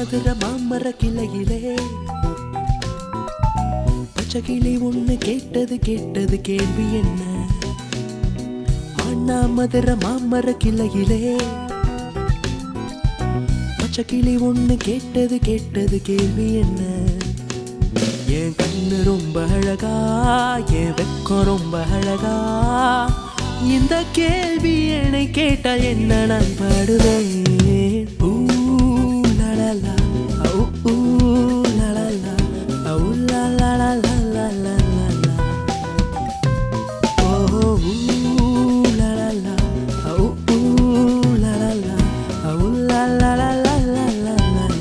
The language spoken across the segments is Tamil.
மதுர மாமர கிளையிலே பச்சை கிளி ஒண்ணு கேட்டது கேட்டது கேள்வி என்ன அண்ணா மதுர மாமர கிளையிலே பச்சை கிளி ஒண்ணு கேட்டது கேட்டது கேள்வி என்ன என் கண்ணு ரொம்ப அழகா என் வெக்கம் ரொம்ப அழகா இந்த கேள்வி என்னை கேட்டால் என்ன நான் பாடுவேன் ஊ, லலலா, ஔ, ஊ, லலலா, ஔ, லலலலலலலலலா. ஓ, ஊ, லலலா, ஔ, ஊ, லலலா, ஔ, லலலலலலலலா.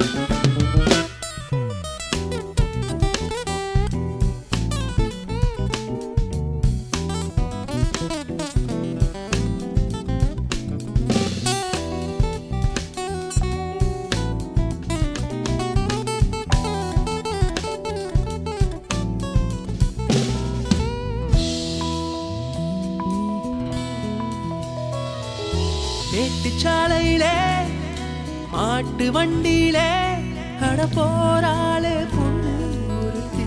மேட்டுச்சாலையிலே மாட்டு வண்டியிலே அட போராளே பொண்ணு ஒருத்தி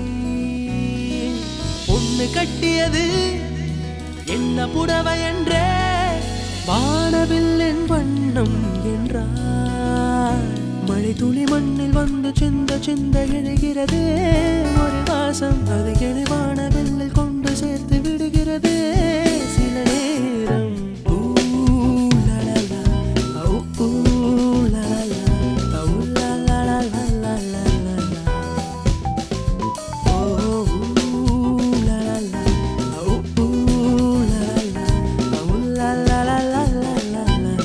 பொண்ணு கட்டியது என்ன புடவை என்றே வானவில்லின் வண்ணம் என்றார் மழை துளி மண்ணில் வந்து சிந்த சிந்த எழுகிறது ஒரு வாசம் அது என வானவில்லில் கொண்டு சேர்த்து விடுகிறது சில நேரம் ஊ, லலலா, ஔ, ஊ, லலலா, ஔ, லலலலலலலலா. ஓ, ஊ, லலலா, ஔ, ஊ, லலலா, ஔ, லலலலலலலலா.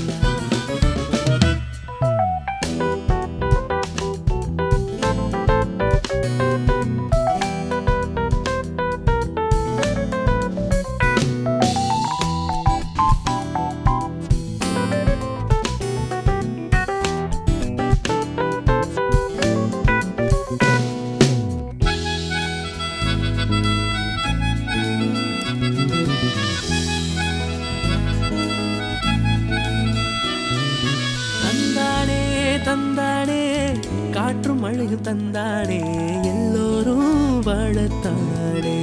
தந்தானே தந்தானே காற்றும் அழகு தந்தானே எல்லோரும் வாழத்தானே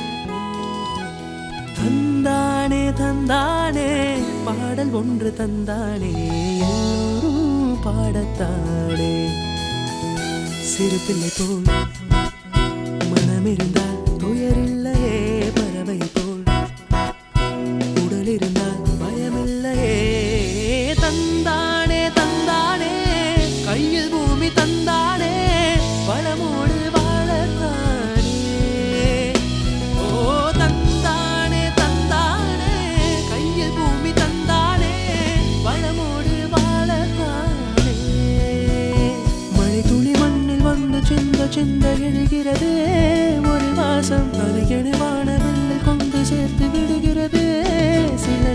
தந்தானே தந்தானே பாடல் ஒன்று தந்தானே எல்லோரும் பாடத்தானே சிறு பிள்ளை போல் மனம் இருந்தால் துயரில்லையே பறவை போல் உடல் இருந்தால் பயமில்லையே தந்தானே தந்தானே கையில் பூமி தந்தானே வளமோடு வாழத்தானே ஓ தந்தானே தந்தானே கையில் பூமி தந்தானே வளமோடு வாழத்தானே மழை துளி மண்ணில் வந்து சிந்த சிந்த எழுகிறது ஒரு வாசம் அது என வானவில்லில் கொண்டு சேர்த்து விடுகிறது சில